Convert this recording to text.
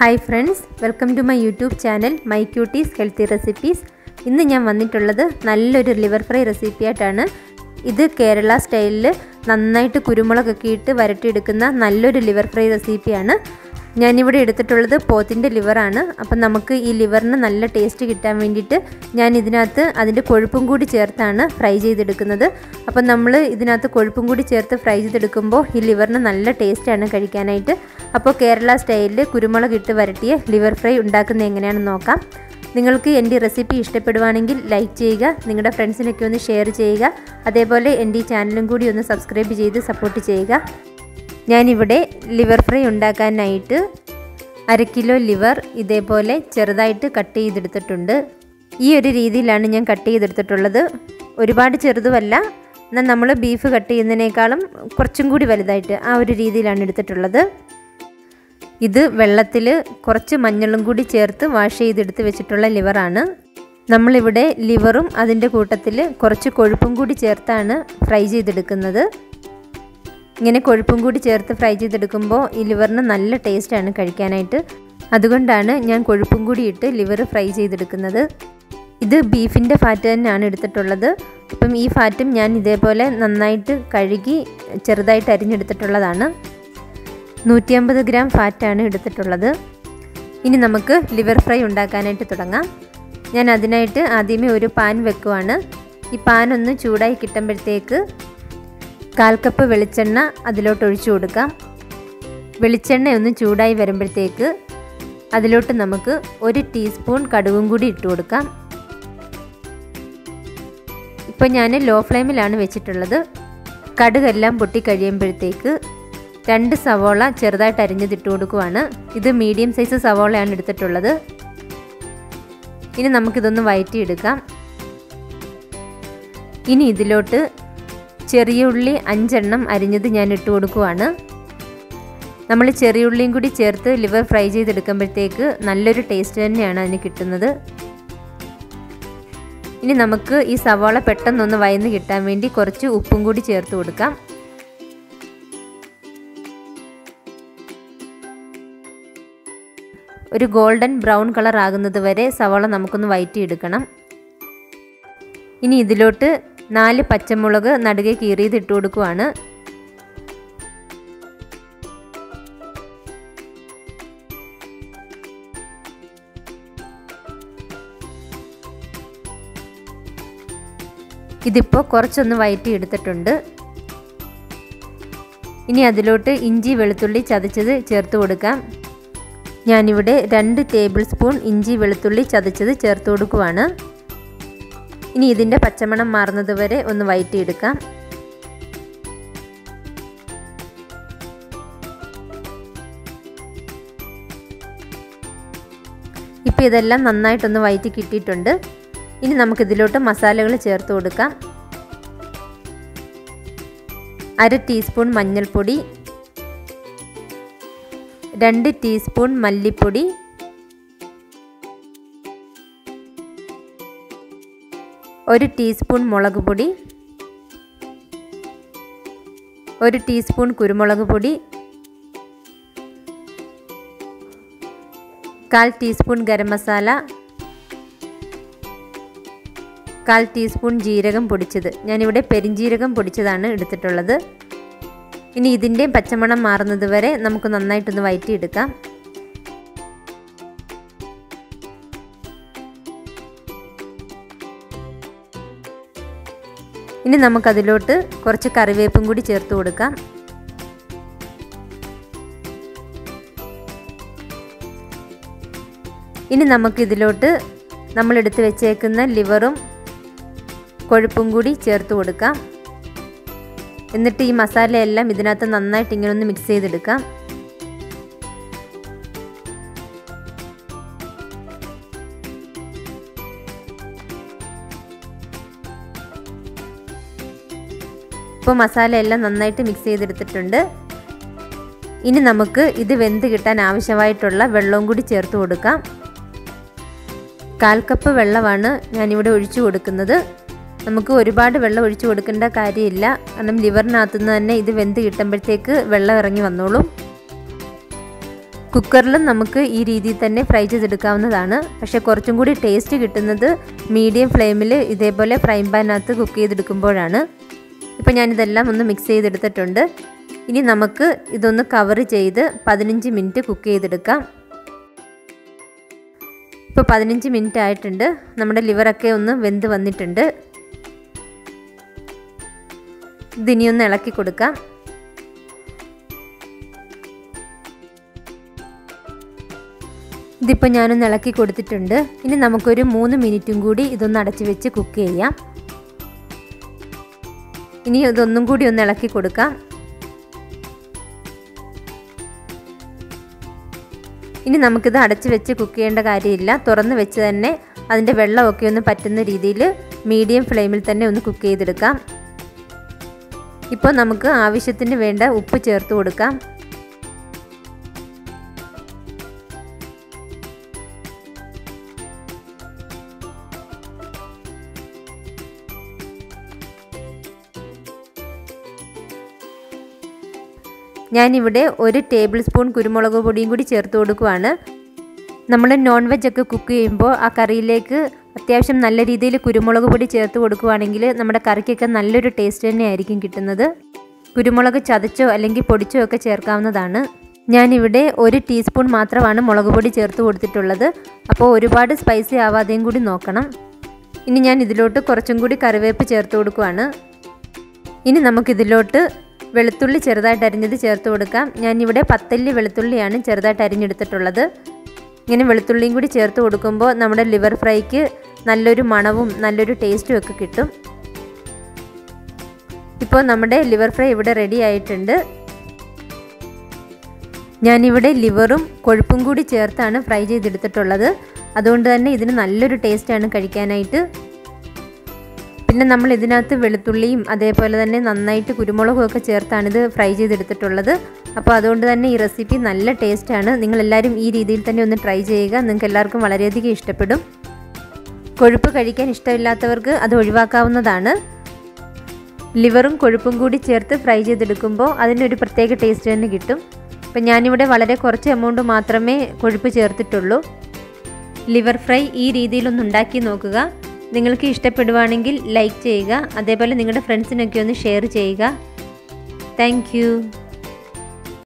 hi friends welcome to my YouTube channel my cuties healthy recipes ഇന്ന് ഞാൻ വന്നിട്ടുള്ളത് നല്ലൊരു ലിവർ ഫ്രൈ റെസിപ്പി ആയിട്ടാണ് ഇത് കേരള സ്റ്റൈലിൽ നന്നായിട്ട് കുരുമുളകൊക്കെ ഇട്ട് വരട്ടിയെടുക്കുന്ന നല്ലൊരു ലിവർ ഫ്രൈ റെസിപ്പിയാണ് ഞാനിവിടെ എടുത്തിട്ടുള്ളത് പോത്തിൻ്റെ ലിവറാണ് അപ്പം നമുക്ക് ഈ ലിവറിന് നല്ല ടേസ്റ്റ് കിട്ടാൻ വേണ്ടിയിട്ട് ഞാൻ ഇതിനകത്ത് അതിൻ്റെ കൊഴുപ്പും കൂടി ചേർത്താണ് ഫ്രൈ ചെയ്തെടുക്കുന്നത് അപ്പം നമ്മൾ ഇതിനകത്ത് കൊഴുപ്പും കൂടി ചേർത്ത് ഫ്രൈ ചെയ്തെടുക്കുമ്പോൾ ഈ ലിവറിന് നല്ല ടേസ്റ്റാണ് കഴിക്കാനായിട്ട് അപ്പോൾ കേരള സ്റ്റൈലിൽ കുരുമുളക് ഇട്ട് വരട്ടിയ ലിവർ ഫ്രൈ ഉണ്ടാക്കുന്നത് എങ്ങനെയാണെന്ന് നോക്കാം നിങ്ങൾക്ക് എൻ്റെ റെസിപ്പി ഇഷ്ടപ്പെടുവാണെങ്കിൽ ലൈക്ക് ചെയ്യുക നിങ്ങളുടെ ഫ്രണ്ട്സിനൊക്കെ ഒന്ന് ഷെയർ ചെയ്യുക അതേപോലെ എൻ്റെ ഈ ചാനലും കൂടി ഒന്ന് സബ്സ്ക്രൈബ് ചെയ്ത് സപ്പോർട്ട് ചെയ്യുക ഞാനിവിടെ ലിവർ ഫ്രൈ ഉണ്ടാക്കാനായിട്ട് അര കിലോ ലിവർ ഇതേപോലെ ചെറുതായിട്ട് കട്ട് ചെയ്തെടുത്തിട്ടുണ്ട് ഈ ഒരു രീതിയിലാണ് ഞാൻ കട്ട് ചെയ്തെടുത്തിട്ടുള്ളത് ഒരുപാട് ചെറുതുമല്ല എന്നാൽ നമ്മൾ ബീഫ് കട്ട് ചെയ്യുന്നതിനേക്കാളും കുറച്ചും കൂടി വലുതായിട്ട് ആ ഒരു രീതിയിലാണ് എടുത്തിട്ടുള്ളത് ഇത് വെള്ളത്തിൽ കുറച്ച് മഞ്ഞളും കൂടി ചേർത്ത് വാഷ് ചെയ്തെടുത്ത് വെച്ചിട്ടുള്ള ലിവറാണ് നമ്മളിവിടെ ലിവറും അതിൻ്റെ കൂട്ടത്തിൽ കുറച്ച് കൊഴുപ്പും കൂടി ചേർത്താണ് ഫ്രൈ ചെയ്തെടുക്കുന്നത് ഇങ്ങനെ കൊഴുപ്പും കൂടി ചേർത്ത് ഫ്രൈ ചെയ്തെടുക്കുമ്പോൾ ഈ ലിവറിന് നല്ല ടേസ്റ്റാണ് കഴിക്കാനായിട്ട് അതുകൊണ്ടാണ് ഞാൻ കൊഴുപ്പും കൂടി ഇട്ട് ലിവർ ഫ്രൈ ചെയ്തെടുക്കുന്നത് ഇത് ബീഫിൻ്റെ ഫാറ്റ് തന്നെയാണ് എടുത്തിട്ടുള്ളത് അപ്പം ഈ ഫാറ്റും ഞാൻ ഇതേപോലെ നന്നായിട്ട് കഴുകി ചെറുതായിട്ട് അരിഞ്ഞെടുത്തിട്ടുള്ളതാണ് നൂറ്റി അമ്പത് ഗ്രാം ഫാറ്റാണ് എടുത്തിട്ടുള്ളത് ഇനി നമുക്ക് ലിവർ ഫ്രൈ ഉണ്ടാക്കാനായിട്ട് തുടങ്ങാം ഞാൻ അതിനായിട്ട് ആദ്യമേ ഒരു പാൻ വെക്കുവാണ് ഈ പാൻ ഒന്ന് ചൂടായി കിട്ടുമ്പോഴത്തേക്ക് കാൽ കപ്പ് വെളിച്ചെണ്ണ അതിലോട്ട് ഒഴിച്ചു കൊടുക്കാം വെളിച്ചെണ്ണ ഒന്ന് ചൂടായി വരുമ്പോഴത്തേക്ക് അതിലോട്ട് നമുക്ക് ഒരു ടീസ്പൂൺ കടുകും കൂടി ഇട്ട് കൊടുക്കാം ഇപ്പോൾ ഞാൻ ലോ ഫ്ലെയിമിലാണ് വെച്ചിട്ടുള്ളത് കടുകെല്ലാം പൊട്ടി കഴിയുമ്പോഴത്തേക്ക് രണ്ട് സവോള ചെറുതായിട്ട് അരിഞ്ഞതിട്ട് കൊടുക്കുവാണ് ഇത് മീഡിയം സൈസ് സവോളയാണ് എടുത്തിട്ടുള്ളത് ഇനി നമുക്കിതൊന്ന് വയറ്റിയെടുക്കാം ഇനി ഇതിലോട്ട് ചെറിയ ഉള്ളി അഞ്ചെണ്ണം അരിഞ്ഞത് ഞാൻ ഇട്ട് കൊടുക്കുവാണ് നമ്മൾ ചെറിയ ഉള്ളിയും കൂടി ചേർത്ത് ലിവർ ഫ്രൈ ചെയ്തെടുക്കുമ്പോഴത്തേക്ക് നല്ലൊരു ടേസ്റ്റ് തന്നെയാണ് അതിന് കിട്ടുന്നത് ഇനി നമുക്ക് ഈ സവാള പെട്ടെന്നൊന്ന് വയന്ന് കിട്ടാൻ വേണ്ടി കുറച്ച് ഉപ്പും കൂടി ചേർത്ത് കൊടുക്കാം ഒരു ഗോൾഡൻ ബ്രൗൺ കളർ ആകുന്നത് വരെ സവാള നമുക്കൊന്ന് വയറ്റിയെടുക്കണം ഇനി ഇതിലോട്ട് നാല് പച്ചമുളക് നടുകെ കീറിയത് ഇട്ട് കൊടുക്കുവാണ് ഇതിപ്പോൾ കുറച്ചൊന്ന് വയറ്റി എടുത്തിട്ടുണ്ട് ഇനി അതിലോട്ട് ഇഞ്ചി വെളുത്തുള്ളി ചതച്ചത് ചേർത്ത് കൊടുക്കാം ഞാനിവിടെ രണ്ട് ടേബിൾ സ്പൂൺ ഇഞ്ചി വെളുത്തുള്ളി ചതച്ചത് ചേർത്ത് കൊടുക്കുവാണ് ഇനി ഇതിൻ്റെ പച്ചമണം മാറുന്നത് വരെ ഒന്ന് വയറ്റിയെടുക്കാം ഇപ്പോൾ ഇതെല്ലാം നന്നായിട്ടൊന്ന് വയറ്റി കിട്ടിയിട്ടുണ്ട് ഇനി നമുക്കിതിലോട്ട് മസാലകൾ ചേർത്ത് കൊടുക്കാം അര ടീസ്പൂൺ മഞ്ഞൾപ്പൊടി രണ്ട് ടീസ്പൂൺ മല്ലിപ്പൊടി ഒരു ടീസ്പൂൺ മുളക് പൊടി ഒരു ടീസ്പൂൺ കുരുമുളക് പൊടി കാൽ ടീസ്പൂൺ ഗരം മസാല കാൽ ടീസ്പൂൺ ജീരകം പൊടിച്ചത് ഞാനിവിടെ പെരിഞ്ജീരകം പൊടിച്ചതാണ് എടുത്തിട്ടുള്ളത് ഇനി ഇതിൻ്റെ പച്ചമണം മാറുന്നത് വരെ നമുക്ക് നന്നായിട്ടൊന്ന് വയറ്റിയെടുക്കാം ഇനി നമുക്കതിലോട്ട് കുറച്ച് കറിവേപ്പും കൂടി ചേർത്ത് കൊടുക്കാം ഇനി നമുക്കിതിലോട്ട് നമ്മൾ എടുത്ത് വെച്ചേക്കുന്ന ലിവറും കൊഴുപ്പും കൂടി ചേർത്ത് കൊടുക്കാം എന്നിട്ട് ഈ മസാലയെല്ലാം ഇതിനകത്ത് നന്നായിട്ട് ഇങ്ങനെ ഒന്ന് മിക്സ് ചെയ്തെടുക്കാം ഇപ്പോൾ മസാല എല്ലാം നന്നായിട്ട് മിക്സ് ചെയ്തെടുത്തിട്ടുണ്ട് ഇനി നമുക്ക് ഇത് വെന്ത് കിട്ടാൻ ആവശ്യമായിട്ടുള്ള വെള്ളവും കൂടി ചേർത്ത് കൊടുക്കാം കാൽ കപ്പ് വെള്ളമാണ് ഞാനിവിടെ ഒഴിച്ചു കൊടുക്കുന്നത് നമുക്ക് ഒരുപാട് വെള്ളം ഒഴിച്ചു കൊടുക്കേണ്ട കാര്യമില്ല കാരണം ലിവറിനകത്തുനിന്ന് തന്നെ ഇത് വെന്ത് കിട്ടുമ്പോഴത്തേക്ക് വെള്ളം ഇറങ്ങി വന്നോളും കുക്കറിലും നമുക്ക് ഈ രീതിയിൽ തന്നെ ഫ്രൈ ചെയ്തെടുക്കാവുന്നതാണ് പക്ഷേ കുറച്ചും കൂടി ടേസ്റ്റ് കിട്ടുന്നത് മീഡിയം ഫ്ലെയിമിൽ ഇതേപോലെ ഫ്രൈ പാനകത്ത് കുക്ക് ചെയ്തെടുക്കുമ്പോഴാണ് ഇപ്പോൾ ഞാനിതെല്ലാം ഒന്ന് മിക്സ് ചെയ്തെടുത്തിട്ടുണ്ട് ഇനി നമുക്ക് ഇതൊന്ന് കവർ ചെയ്ത് പതിനഞ്ച് മിനിറ്റ് കുക്ക് ചെയ്തെടുക്കാം ഇപ്പോൾ പതിനഞ്ച് മിനിറ്റ് ആയിട്ടുണ്ട് നമ്മുടെ ലിവറൊക്കെ ഒന്ന് വെന്ത് വന്നിട്ടുണ്ട് ഇതിനിയൊന്ന് ഇളക്കി കൊടുക്കാം ഇതിപ്പോൾ ഞാനൊന്ന് ഇളക്കി കൊടുത്തിട്ടുണ്ട് ഇനി നമുക്കൊരു മൂന്ന് മിനിറ്റും കൂടി ഇതൊന്ന് അടച്ചു വെച്ച് കുക്ക് ചെയ്യാം ഇനി ഇതൊന്നും കൂടി ഒന്ന് ഇളക്കി കൊടുക്കാം ഇനി നമുക്കിത് അടച്ചു വെച്ച് കുക്ക് ചെയ്യേണ്ട കാര്യമില്ല തുറന്ന് വെച്ച് തന്നെ അതിൻ്റെ വെള്ളമൊക്കെ ഒന്ന് പറ്റുന്ന രീതിയിൽ മീഡിയം ഫ്ലെയിമിൽ തന്നെ ഒന്ന് കുക്ക് ചെയ്തെടുക്കാം ഇപ്പോൾ നമുക്ക് ആവശ്യത്തിന് വേണ്ട ഉപ്പ് ചേർത്ത് കൊടുക്കാം ഞാനിവിടെ ഒരു ടേബിൾ സ്പൂൺ കുരുമുളക് പൊടിയും കൂടി ചേർത്ത് കൊടുക്കുവാണ് നമ്മൾ നോൺ വെജ് ഒക്കെ കുക്ക് ചെയ്യുമ്പോൾ ആ കറിയിലേക്ക് അത്യാവശ്യം നല്ല രീതിയിൽ കുരുമുളക് പൊടി ചേർത്ത് കൊടുക്കുവാണെങ്കിൽ നമ്മുടെ കറിക്കൊക്കെ നല്ലൊരു ടേസ്റ്റ് തന്നെയായിരിക്കും കിട്ടുന്നത് കുരുമുളക് ചതച്ചോ അല്ലെങ്കിൽ പൊടിച്ചോ ഒക്കെ ചേർക്കാവുന്നതാണ് ഞാനിവിടെ ഒരു ടീസ്പൂൺ മാത്രമാണ് മുളക് പൊടി ചേർത്ത് കൊടുത്തിട്ടുള്ളത് അപ്പോൾ ഒരുപാട് സ്പൈസി ആവാതെയും കൂടി നോക്കണം ഇനി ഞാൻ ഇതിലോട്ട് കുറച്ചും കൂടി കറിവേപ്പ് ചേർത്ത് കൊടുക്കുവാണ് ഇനി നമുക്കിതിലോട്ട് വെളുത്തുള്ളി ചെറുതായിട്ട് അരിഞ്ഞത് ചേർത്ത് കൊടുക്കാം ഞാനിവിടെ പത്തല്ലി വെളുത്തുള്ളിയാണ് ചെറുതായിട്ട് അരിഞ്ഞെടുത്തിട്ടുള്ളത് ഇങ്ങനെ വെളുത്തുള്ളിയും കൂടി ചേർത്ത് കൊടുക്കുമ്പോൾ നമ്മുടെ ലിവർ ഫ്രൈക്ക് നല്ലൊരു മണവും നല്ലൊരു ടേസ്റ്റും ഒക്കെ കിട്ടും ഇപ്പോൾ നമ്മുടെ ലിവർ ഫ്രൈ ഇവിടെ റെഡി ആയിട്ടുണ്ട് ഞാനിവിടെ ലിവറും കൊഴുപ്പും കൂടി ചേർത്താണ് ഫ്രൈ ചെയ്തെടുത്തിട്ടുള്ളത് അതുകൊണ്ട് തന്നെ ഇതിന് നല്ലൊരു ടേസ്റ്റാണ് കഴിക്കാനായിട്ട് പിന്നെ നമ്മൾ ഇതിനകത്ത് വെളുത്തുള്ളിയും അതേപോലെ തന്നെ നന്നായിട്ട് കുരുമുളകും ഒക്കെ ചേർത്താണ് ഇത് ഫ്രൈ ചെയ്തെടുത്തിട്ടുള്ളത് അപ്പോൾ അതുകൊണ്ട് തന്നെ ഈ റെസിപ്പി നല്ല ടേസ്റ്റാണ് നിങ്ങളെല്ലാവരും ഈ രീതിയിൽ തന്നെ ഒന്ന് ട്രൈ ചെയ്യുക നിങ്ങൾക്ക് എല്ലാവർക്കും വളരെയധികം ഇഷ്ടപ്പെടും കൊഴുപ്പ് കഴിക്കാൻ ഇഷ്ടമില്ലാത്തവർക്ക് അത് ഒഴിവാക്കാവുന്നതാണ് ലിവറും കൊഴുപ്പും കൂടി ചേർത്ത് ഫ്രൈ ചെയ്തെടുക്കുമ്പോൾ അതിനൊരു പ്രത്യേക ടേസ്റ്റ് തന്നെ കിട്ടും അപ്പം ഞാനിവിടെ വളരെ കുറച്ച് എമൗണ്ട് മാത്രമേ കൊഴുപ്പ് ചേർത്തിട്ടുള്ളൂ ലിവർ ഫ്രൈ ഈ രീതിയിലൊന്ന് ഉണ്ടാക്കി നോക്കുക നിങ്ങൾക്ക് ഇഷ്ടപ്പെടുവാണെങ്കിൽ ലൈക്ക് ചെയ്യുക അതേപോലെ നിങ്ങളുടെ ഫ്രണ്ട്സിനൊക്കെ ഒന്ന് ഷെയർ ചെയ്യുക താങ്ക്